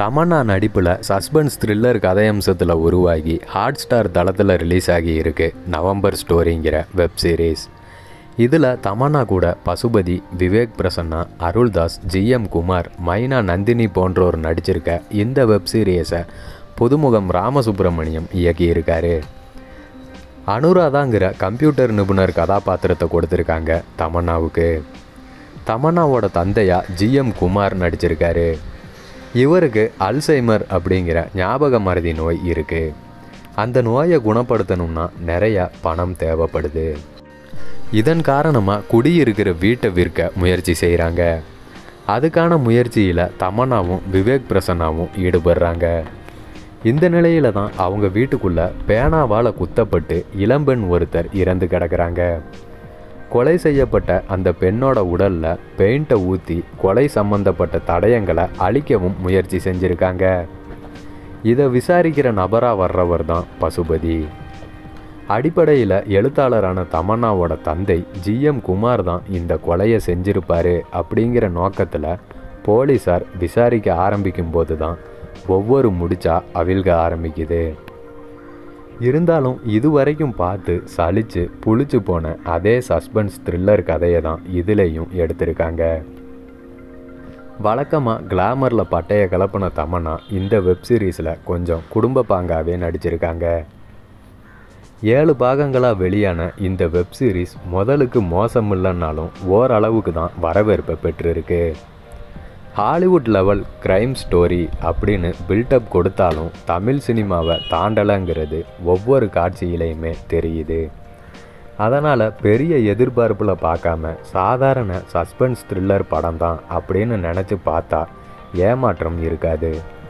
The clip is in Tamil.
தமன்னா நடிப்பில் சஸ்பென்ஸ் த்ரில்லர் கதையம்சத்தில் உருவாகி ஹாட் ஸ்டார் தளத்தில் ரிலீஸ் ஆகி இருக்கு நவம்பர் ஸ்டோரிங்கிற வெப் சீரிஸ் இதில் தமன்னா கூட பசுபதி விவேக் பிரசன்னா அருள்தாஸ் ஜிஎம் குமார் மைனா நந்தினி போன்றோர் நடிச்சிருக்க இந்த வெப் சீரியஸை புதுமுகம் ராமசுப்ரமணியம் இயக்கியிருக்காரு அனுராதாங்கிற கம்ப்யூட்டர் நிபுணர் கதாபாத்திரத்தை கொடுத்துருக்காங்க தமன்னாவுக்கு தமன்னாவோட தந்தையா ஜிஎம் குமார் நடிச்சிருக்காரு இவருக்கு அல்சைமர் அப்படிங்கிற ஞாபக மறதி நோய் இருக்குது அந்த நோயை குணப்படுத்தணும்னா நிறைய பணம் தேவைப்படுது இதன் காரணமாக குடியிருக்கிற வீட்டை விற்க முயற்சி செய்கிறாங்க அதுக்கான முயற்சியில் தமன்னாவும் விவேக் பிரசன்னாவும் ஈடுபடுறாங்க இந்த நிலையில தான் அவங்க வீட்டுக்குள்ள பேனாவால் குத்தப்பட்டு இளம்பெண் ஒருத்தர் இறந்து கிடக்குறாங்க கொலை செய்யப்பட்ட அந்த பெண்ணோட உடல்ல பெயிண்ட்டை ஊற்றி கொலை சம்பந்தப்பட்ட தடயங்களை அழிக்கவும் முயற்சி செஞ்சுருக்காங்க இதை விசாரிக்கிற நபராக வர்றவர் தான் பசுபதி அடிப்படையில் எழுத்தாளரான தமன்னாவோட தந்தை ஜிஎம் குமார் தான் இந்த கொலையை செஞ்சிருப்பாரு அப்படிங்கிற நோக்கத்தில் போலீஸார் விசாரிக்க ஆரம்பிக்கும் போது தான் ஒவ்வொரு முடிச்சா அவிழ்க ஆரம்பிக்குது இருந்தாலும் இதுவரைக்கும் பார்த்து சலிச்சு புளிச்சு போன அதே சஸ்பென்ஸ் த்ரில்லர் கதையை தான் இதுலேயும் எடுத்திருக்காங்க வழக்கமாக கிளாமரில் பட்டைய கலப்பின தமன்னா இந்த வெப் சீரிஸில் கொஞ்சம் குடும்ப பாங்காவே நடிச்சிருக்காங்க ஏழு பாகங்களாக வெளியான இந்த வெப் சீரிஸ் முதலுக்கு மோசம் இல்லைன்னாலும் ஓரளவுக்கு தான் வரவேற்பை பெற்றிருக்கு ஹாலிவுட் லெவல் கிரைம் ஸ்டோரி அப்படின்னு பில்டப் கொடுத்தாலும் தமிழ் சினிமாவை தாண்டலைங்கிறது ஒவ்வொரு காட்சியிலையுமே தெரியுது அதனால் பெரிய எதிர்பார்ப்பில் பார்க்காம சாதாரண சஸ்பென்ஸ் த்ரில்லர் படம் தான் அப்படின்னு நினச்சி பார்த்தா ஏமாற்றம் இருக்காது